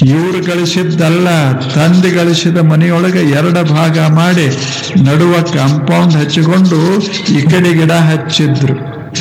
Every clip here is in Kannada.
ಇವರು ಗಳಿಸಿದ್ದಲ್ಲ ತಂದೆ ಗಳಿಸಿದ ಮನೆಯೊಳಗೆ ಎರಡು ಭಾಗ ಮಾಡಿ ನಡುವ ಕಾಂಪೌಂಡ್ ಹಚ್ಚಿಕೊಂಡು ಈ ಕಡೆ ಗಿಡ ಹಚ್ಚಿದ್ರು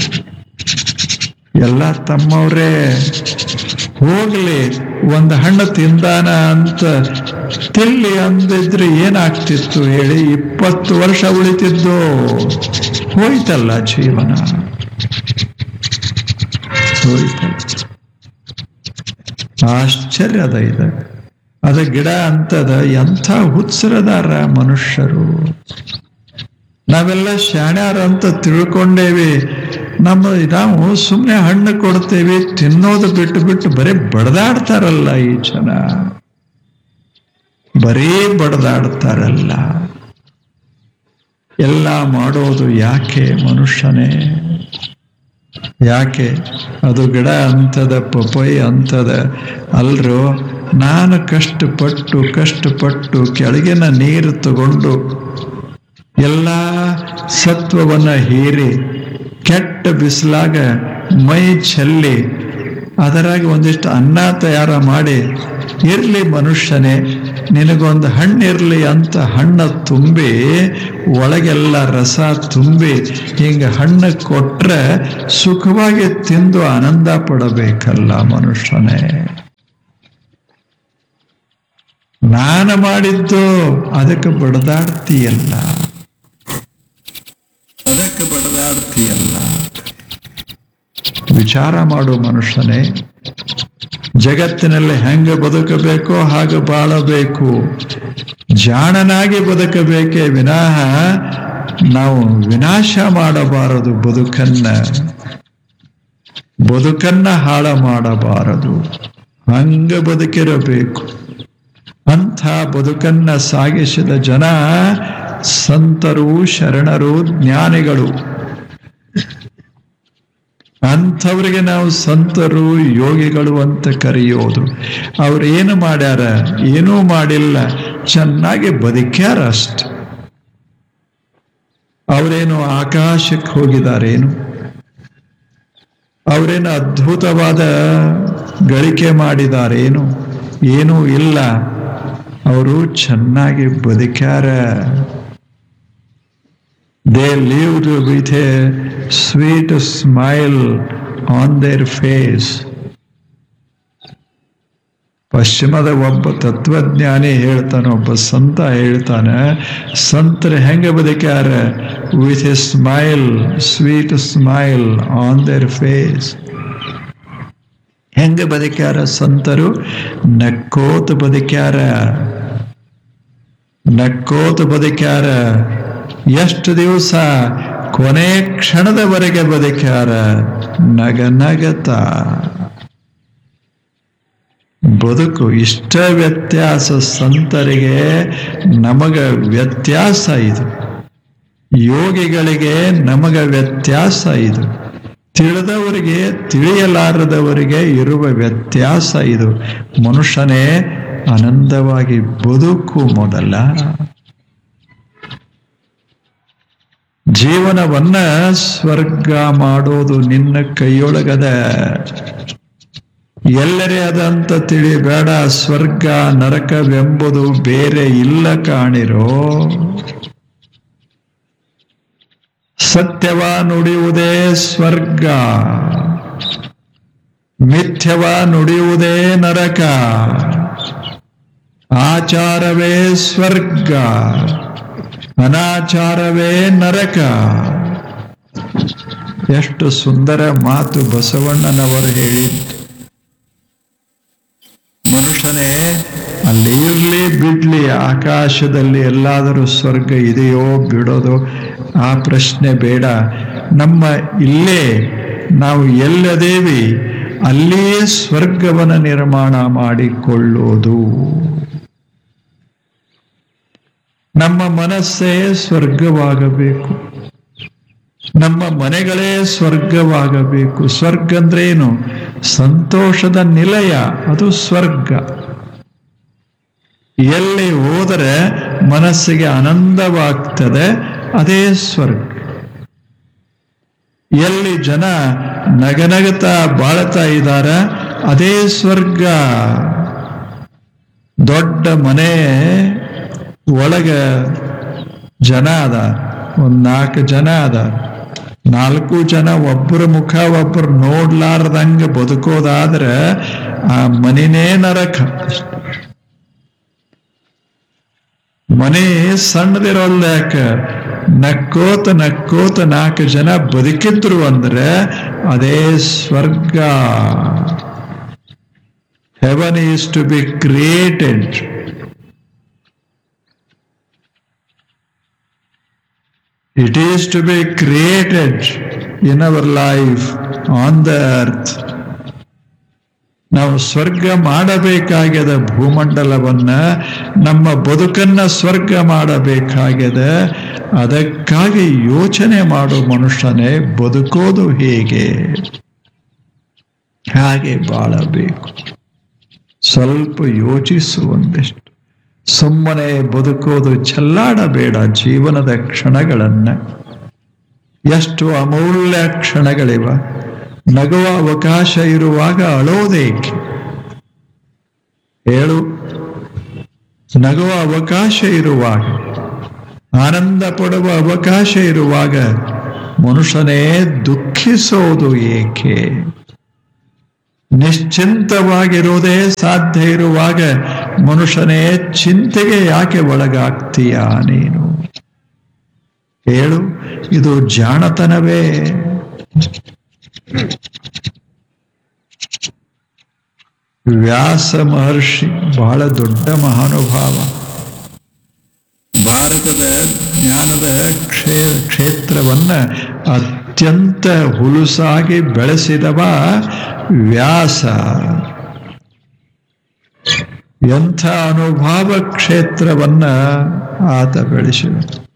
ಎಲ್ಲ ತಮ್ಮವ್ರೇ ಹೋಗ್ಲಿ ಒಂದು ಹಣ್ಣು ತಿಂದಾನ ಅಂತ ತಿಲ್ಲಿ ಅಂದಿದ್ರೆ ಏನಾಗ್ತಿತ್ತು ಹೇಳಿ ಇಪ್ಪತ್ತು ವರ್ಷ ಉಳಿತಿದ್ದು ಹೋಯ್ತಲ್ಲ ಜೀವನ ಹೋಯ್ತಲ್ಲ ಆಶ್ಚರ್ಯದ ಇದೆ ಅದ ಗಿಡ ಅಂತದ ಎಂಥ ಹುತ್ಸರದಾರ ಮನುಷ್ಯರು ನಾವೆಲ್ಲ ಶಾಣ್ಯಾರ ಅಂತ ತಿಳ್ಕೊಂಡೇವಿ ನಮ್ಮ ನಾವು ಸುಮ್ಮನೆ ಹಣ್ಣು ಕೊಡ್ತೇವೆ ತಿನ್ನೋದು ಬಿಟ್ಟು ಬಿಟ್ಟು ಬರೀ ಬಡದಾಡ್ತಾರಲ್ಲ ಈ ಜನ ಬರೀ ಬಡದಾಡ್ತಾರಲ್ಲ ಎಲ್ಲ ಮಾಡೋದು ಯಾಕೆ ಮನುಷ್ಯನೇ ಯಾಕೆ ಅದು ಗಿಡ ಅಂತದ ಪಪೈ ಅಂತದ ಅಲ್ರು ನಾನು ಕಷ್ಟಪಟ್ಟು ಕಷ್ಟಪಟ್ಟು ಕೆಳಗಿನ ನೀರು ತಗೊಂಡು ಎಲ್ಲ ಸತ್ವವನ್ನ ಹೀರಿ ಕೆಟ್ಟ ಬಿಸಿಲಾಗ ಮೈ ಚೆಲ್ಲಿ ಅದರಾಗ ಒಂದಿಷ್ಟು ಅನ್ನ ತಯಾರ ಮಾಡಿ ಇರ್ಲಿ ಮನುಷ್ಯನೇ ನಿನಗೊಂದು ಹಣ್ಣಿರ್ಲಿ ಅಂತ ಹಣ್ಣ ತುಂಬಿ ಒಳಗೆಲ್ಲ ರಸ ತುಂಬಿ ಹಿಂಗ ಹಣ್ಣು ಕೊಟ್ರೆ ಸುಖವಾಗಿ ತಿಂದು ಆನಂದ ಪಡಬೇಕಲ್ಲ ಮನುಷ್ಯನೇ ನಾನು ಮಾಡಿದ್ದು ಅದಕ್ಕೆ ಬಡದಾಡ್ತೀಯಲ್ಲ ಅದಕ್ಕೆ ಬಡದಾಡ್ತೀಯಲ್ಲ ವಿಚಾರ ಮಾಡು ಮನುಷ್ಯನೇ ಜಗತ್ತಿನಲ್ಲಿ ಹೆಂಗೆ ಬದುಕಬೇಕೋ ಹಾಗೆ ಬಾಳಬೇಕು ಜಾಣನಾಗಿ ಬದುಕಬೇಕೇ ವಿನಃ ನಾವು ವಿನಾಶ ಮಾಡಬಾರದು ಬದುಕನ್ನ ಬದುಕನ್ನ ಹಾಳ ಮಾಡಬಾರದು ಹಂಗ ಬದುಕಿರಬೇಕು ಅಂಥ ಬದುಕನ್ನ ಸಾಗಿಸಿದ ಜನ ಸಂತರು ಶರಣರು ಜ್ಞಾನಿಗಳು ಅಂಥವ್ರಿಗೆ ನಾವು ಸಂತರು ಯೋಗಿಗಳು ಅಂತ ಕರೆಯೋದು ಅವ್ರು ಏನು ಮಾಡ್ಯಾರ ಏನೂ ಮಾಡಿಲ್ಲ ಚೆನ್ನಾಗಿ ಬದುಕ್ಯಾರ ಅಷ್ಟೆ ಅವರೇನು ಆಕಾಶಕ್ಕೆ ಹೋಗಿದಾರೇನು ಅವರೇನು ಅದ್ಭುತವಾದ ಗಳಿಕೆ ಮಾಡಿದಾರೇನು ಏನೂ ಇಲ್ಲ ಅವರು ಚೆನ್ನಾಗಿ ಬದುಕ್ಯಾರ they lived with a sweet smile on their face. ಪಶ್ಚಿಮದ ಒಬ್ಬ ತತ್ವಜ್ಞಾನಿ ಹೇಳ್ತಾನೆ ಒಬ್ಬ ಸಂತ ಹೇಳ್ತಾನೆ ಸಂತರು ಹೆಂಗೆ ಬದುಕ್ಯಾರ with a smile sweet smile on their face ಹೆಂಗೆ ಬದುಕ್ಯಾರ ಸಂತರು ನಕ್ಕೋತ ಬದುಕ್ಯಾರ ನಕ್ಕೋತ ಬದುಕ್ಯಾರ ಎಷ್ಟು ದಿವಸ ಕೊನೆ ಕ್ಷಣದವರೆಗೆ ಬದುಕ್ಯಾರ ನಗ ನಗತ ಬದುಕು ಇಷ್ಟ ವ್ಯತ್ಯಾಸ ಸಂತರಿಗೆ ನಮಗ ವ್ಯತ್ಯಾಸ ಇದು ಯೋಗಿಗಳಿಗೆ ನಮಗ ವ್ಯತ್ಯಾಸ ಇದು ತಿಳಿದವರಿಗೆ ತಿಳಿಯಲಾರದವರಿಗೆ ಇರುವ ವ್ಯತ್ಯಾಸ ಇದು ಮನುಷ್ಯನೇ ಆನಂದವಾಗಿ ಬದುಕು ಮೊದಲ ಜೀವನವನ್ನ ಸ್ವರ್ಗ ಮಾಡೋದು ನಿನ್ನ ಕೈಯೊಳಗದ ಎಲ್ಲರೇ ಅದಂತ ತಿಳಿಬೇಡ ಸ್ವರ್ಗ ನರಕವೆಂಬುದು ಬೇರೆ ಇಲ್ಲ ಕಾಣಿರೋ ಸತ್ಯವ ನುಡಿಯುವುದೇ ಸ್ವರ್ಗ ಮಿಥ್ಯವ ನುಡಿಯುವುದೇ ನರಕ ಆಚಾರವೇ ಸ್ವರ್ಗ ಅನಾಚಾರವೇ ನರಕ ಎಷ್ಟು ಸುಂದರ ಮಾತು ಬಸವಣ್ಣನವರು ಹೇಳಿದ್ದು ಮನುಷ್ಯನೇ ಅಲ್ಲಿ ಇರ್ಲಿ ಬಿಡ್ಲಿ ಆಕಾಶದಲ್ಲಿ ಎಲ್ಲಾದರೂ ಸ್ವರ್ಗ ಇದೆಯೋ ಬಿಡೋದು ಆ ಪ್ರಶ್ನೆ ಬೇಡ ನಮ್ಮ ಇಲ್ಲೇ ನಾವು ಎಲ್ಲದೇವಿ ಅಲ್ಲಿಯೇ ಸ್ವರ್ಗವನ್ನು ನಿರ್ಮಾಣ ಮಾಡಿಕೊಳ್ಳೋದು ನಮ್ಮ ಮನಸ್ಸೇ ಸ್ವರ್ಗವಾಗಬೇಕು ನಮ್ಮ ಮನೆಗಳೇ ಸ್ವರ್ಗವಾಗಬೇಕು ಸ್ವರ್ಗ ಅಂದ್ರೆ ಏನು ಸಂತೋಷದ ನಿಲಯ ಅದು ಸ್ವರ್ಗ ಎಲ್ಲಿ ಹೋದರೆ ಮನಸ್ಸಿಗೆ ಆನಂದವಾಗ್ತದೆ ಅದೇ ಸ್ವರ್ಗ ಎಲ್ಲಿ ಜನ ನಗನಗತಾ ಬಾಳ್ತಾ ಇದ್ದಾರ ಅದೇ ಸ್ವರ್ಗ ದೊಡ್ಡ ಮನೆ ಒಳಗ ಜನ ಅದ ಒಂದ್ ನಾಲ್ಕು ಜನ ಅದ ನಾಲ್ಕು ಜನ ಒಬ್ಬರ ಮುಖ ಒಬ್ಬರು ನೋಡ್ಲಾರ್ದಂಗ ಬದುಕೋದಾದ್ರ ಆ ಮನಿನೇ ನರಕ ಮನೆ ಸಣ್ಣದಿರೋಲ್ಲ ಯಾಕ ನಕ್ಕೋತ ನಕ್ಕೋತ ನಾಲ್ಕು ಜನ ಬದುಕಿದ್ರು ಅಂದ್ರೆ ಅದೇ ಸ್ವರ್ಗ heaven is to be created It is to be created in our life on the earth. ನಾವು ಸ್ವರ್ಗ ಮಾಡಬೇಕಾಗ್ಯದ ಭೂಮಂಡಲವನ್ನ ನಮ್ಮ ಬದುಕನ್ನ ಸ್ವರ್ಗ ಮಾಡಬೇಕಾಗ್ಯದ ಅದಕ್ಕಾಗಿ ಯೋಚನೆ ಮಾಡೋ ಮನುಷ್ಯನೇ ಬದುಕೋದು ಹೇಗೆ ಹಾಗೆ ಬಾಳಬೇಕು ಸ್ವಲ್ಪ ಯೋಚಿಸು ಒಂದಿಷ್ಟು ಸುಮ್ಮನೆ ಬದುಕೋದು ಚೆಲ್ಲಾಡಬೇಡ ಜೀವನದ ಕ್ಷಣಗಳನ್ನ ಎಷ್ಟು ಅಮೂಲ್ಯ ಕ್ಷಣಗಳಿವ ನಗುವ ಅವಕಾಶ ಇರುವಾಗ ಅಳೋದೇಕೆ ಹೇಳು ನಗುವ ಅವಕಾಶ ಇರುವಾಗ ಆನಂದ ಪಡುವ ಅವಕಾಶ ಇರುವಾಗ ಮನುಷ್ಯನೇ ದುಃಖಿಸೋದು ಏಕೆ ನಿಶ್ಚಿಂತವಾಗಿರುವುದೇ ಸಾಧ್ಯ ಇರುವಾಗ ಮನುಷ್ಯನೇ ಚಿಂತೆಗೆ ಯಾಕೆ ಒಳಗಾಗ್ತೀಯಾ ನೀನು ಹೇಳು ಇದು ಜಾಣತನವೇ ವ್ಯಾಸ ಮಹರ್ಷಿ ಬಹಳ ದೊಡ್ಡ ಮಹಾನುಭಾವ ಭಾರತದ ಜ್ಞಾನದ ಕ್ಷೇ ಕ್ಷೇತ್ರವನ್ನ ಅತ್ಯಂತ ಹುಲುಸಾಗಿ ಬೆಳೆಸಿದವ ವ್ಯಾಸ ಎಂಥ ಅನುಭವ ಕ್ಷೇತ್ರವನ್ನ ಆತ ಬೆಳೆಸಿದ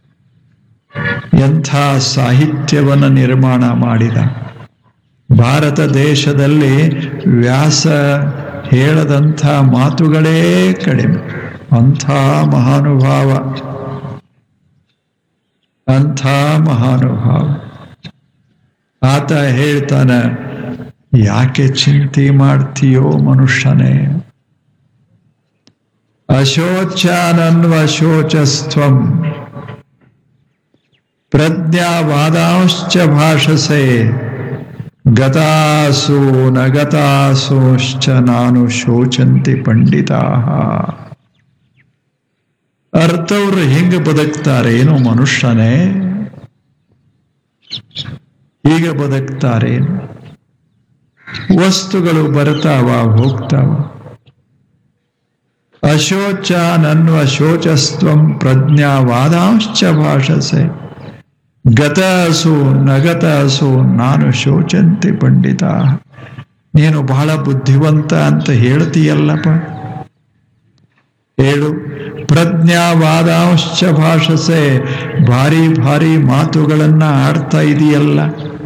ಎಂಥ ಸಾಹಿತ್ಯವನ್ನ ನಿರ್ಮಾಣ ಮಾಡಿದ ಭಾರತ ದೇಶದಲ್ಲಿ ವ್ಯಾಸ ಹೇಳದಂಥ ಮಾತುಗಳೇ ಕಡಿಮೆ ಅಂಥ ಮಹಾನುಭಾವ ಅಂಥ ಮಹಾನುಭಾವ ಆತ ಹೇಳ್ತಾನ ಯಾಕೆ ಚಿಂತೆ ಮಾಡ್ತೀಯೋ ಮನುಷ್ಯನೇ ಅಶೋಚಾನನ್ವಶೋಚಸ್ತ್ವಂ ಪ್ರಜ್ಞಾವಾದಾಂಶ್ಚ ಭಾಷಸೆ ಗತಾಸು ನಗತಾಸೋಶ್ಚ ನಾನು ಶೋಚಂತಿ ಪಂಡಿತಾ ಅರ್ಥವ್ರು ಹೆಂಗ ಬದುಕ್ತಾರೇನು ಮನುಷ್ಯನೇ ಹೀಗೆ ಬದುಕ್ತಾರೇನು ವಸ್ತುಗಳು ಬರ್ತಾವ ಹೋಗ್ತಾವ ಅಶೋಚ ನನ್ವ ಶೋಚಸ್ತ್ವಂ ಪ್ರಜ್ಞಾವಾದಾಂಶ್ಚ ಭಾಷಸೆ ಗತ ಅಸು ನಗತ ಅಸು ನಾನು ಶೋಚಂತಿ ಪಂಡಿತ ನೀನು ಬಹಳ ಬುದ್ಧಿವಂತ ಅಂತ ಹೇಳ್ತೀಯಲ್ಲಪ್ಪ ಹೇಳು ಪ್ರಜ್ಞಾವಾದಾಂಶ್ಚ ಭಾಷಸೆ ಭಾರಿ ಭಾರಿ ಮಾತುಗಳನ್ನ ಆಡ್ತಾ ಇದೆಯಲ್ಲ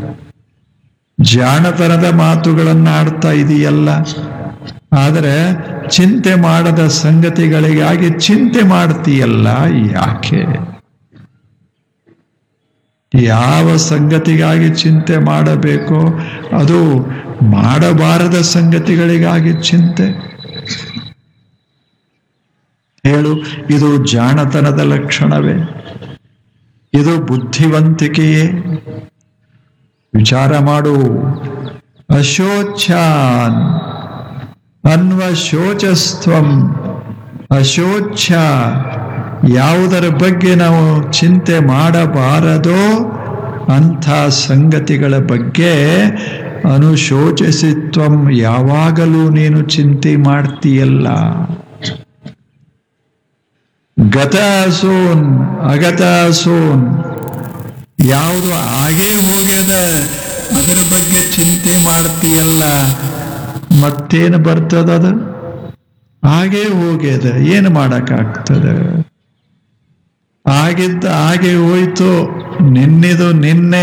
ಜಾಣತನದ ಮಾತುಗಳನ್ನ ಆಡ್ತಾ ಇದೆಯಲ್ಲ ಆದರೆ ಚಿಂತೆ ಮಾಡದ ಸಂಗತಿಗಳಿಗಾಗಿ ಚಿಂತೆ ಮಾಡ್ತೀಯಲ್ಲ ಯಾಕೆ ಯಾವ ಸಂಗತಿಗಾಗಿ ಚಿಂತೆ ಮಾಡಬೇಕೋ ಅದು ಮಾಡಬಾರದ ಸಂಗತಿಗಳಿಗಾಗಿ ಚಿಂತೆ ಹೇಳು ಇದು ಜಾಣತನದ ಲಕ್ಷಣವೇ ಇದು ಬುದ್ಧಿವಂತಿಕೆಯೇ ವಿಚಾರ ಮಾಡು ಅಶೋಚ್ಯಾನ್ ಅನ್ವಶೋಚಸ್ತ್ವಂ ಅಶೋಚ್ಯ ಯಾವುದರ ಬಗ್ಗೆ ನಾವು ಚಿಂತೆ ಮಾಡಬಾರದೋ ಅಂಥ ಸಂಗತಿಗಳ ಬಗ್ಗೆ ಅನುಶೋಚಿಸಿತ್ವಂ ಯಾವಾಗಲೂ ನೀನು ಚಿಂತೆ ಮಾಡ್ತೀಯಲ್ಲ ಗತ ಅಸೋನ್ ಅಗತ ಅಸೋನ್ ಯಾವುದು ಆಗೇ ಹೋಗ್ಯದ ಅದರ ಬಗ್ಗೆ ಚಿಂತೆ ಮಾಡ್ತೀಯಲ್ಲ ಮತ್ತೇನು ಬರ್ತದದು ಹಾಗೇ ಹೋಗ್ಯದ ಏನು ಮಾಡಕ್ಕಾಗ್ತದೆ ಆಗಿದ್ದ ಹಾಗೆ ಹೋಯ್ತು ನಿನ್ನಿದು ನಿನ್ನೆ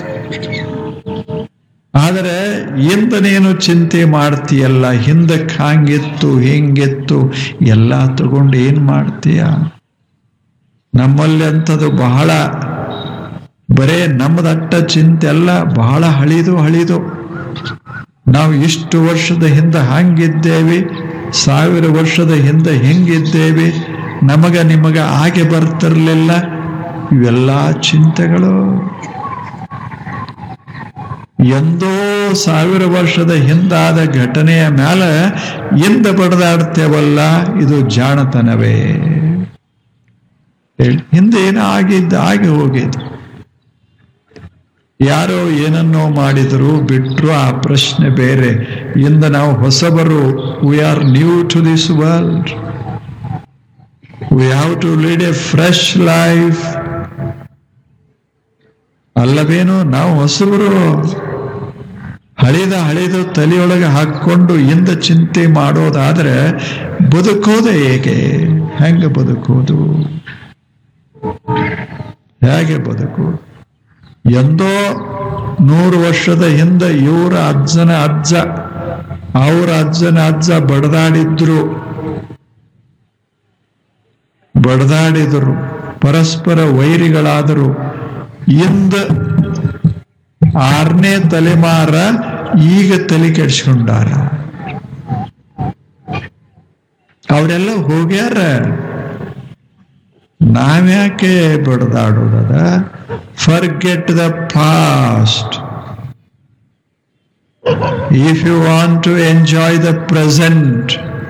ಆದರೆ ಇಂದ ನೀನು ಚಿಂತೆ ಮಾಡ್ತೀಯಲ್ಲ ಹಿಂದಕ್ಕೆ ಹಾಂಗಿತ್ತು ಹಿಂಗಿತ್ತು ಎಲ್ಲ ತಗೊಂಡು ಏನ್ ಮಾಡ್ತೀಯ ನಮ್ಮಲ್ಲಿ ಅಂಥದ್ದು ಬಹಳ ಬರೇ ನಮ್ಮದಟ್ಟ ಚಿಂತೆ ಅಲ್ಲ ಬಹಳ ಹಳಿದು ಹಳಿದು ನಾವು ಇಷ್ಟು ವರ್ಷದ ಹಿಂದೆ ಹಂಗಿದ್ದೇವೆ ಸಾವಿರ ವರ್ಷದ ಹಿಂದೆ ಹೆಂಗಿದ್ದೇವೆ ನಮಗ ನಿಮಗ ಹಾಗೆ ಬರ್ತಿರ್ಲಿಲ್ಲ ಇವೆಲ್ಲ ಚಿಂತೆಗಳು ಎಂದೋ ಸಾವಿರ ವರ್ಷದ ಹಿಂದಾದ ಘಟನೆಯ ಮ್ಯಾಲ ಎಂದ ಬಡದಾಡ್ತೇವಲ್ಲ ಇದು ಜಾಣತನವೇ ಹೇಳಿ ಹಿಂದೆ ಏನೋ ಆಗಿದ್ದ ಆಗಿ ಹೋಗಿದ್ದು ಯಾರೋ ಏನನ್ನೋ ಮಾಡಿದ್ರು ಬಿಟ್ರು ಆ ಪ್ರಶ್ನೆ ಬೇರೆ ಇಂದ ನಾವು ಹೊಸಬರು we are new to this world we have to lead a fresh life ಅಲ್ಲವೇನು ನಾವು ಹೊಸಬರು ಹಳಿದ ಹಳಿದು ತಲೆಯೊಳಗೆ ಹಾಕೊಂಡು ಇಂದ ಚಿಂತೆ ಮಾಡೋದಾದ್ರೆ ಬದುಕೋದು ಹೇಗೆ ಹೆಂಗೆ ಬದುಕೋದು ಹೇಗೆ ಬದುಕು ಎಂದೋ ನೂರು ವರ್ಷದ ಹಿಂದೆ ಇವರ ಅಜ್ಜನ ಅಜ್ಜ ಅವರ ಅಜ್ಜನ ಅಜ್ಜ ಬಡದಾಡಿದ್ರು ಬಡದಾಡಿದರು ಪರಸ್ಪರ ವೈರಿಗಳಾದರು ಇಂದ ಆರನೇ ತಲೆಮಾರ ಈಗ ತಲೆ ಕೆಡಿಸ್ಕೊಂಡಾರ ಅವರೆಲ್ಲ ಹೋಗ್ಯಾರ ನಾವ್ಯಾಕೆ ಬಡದಾಡೋದದ forget the past if you want to enjoy the present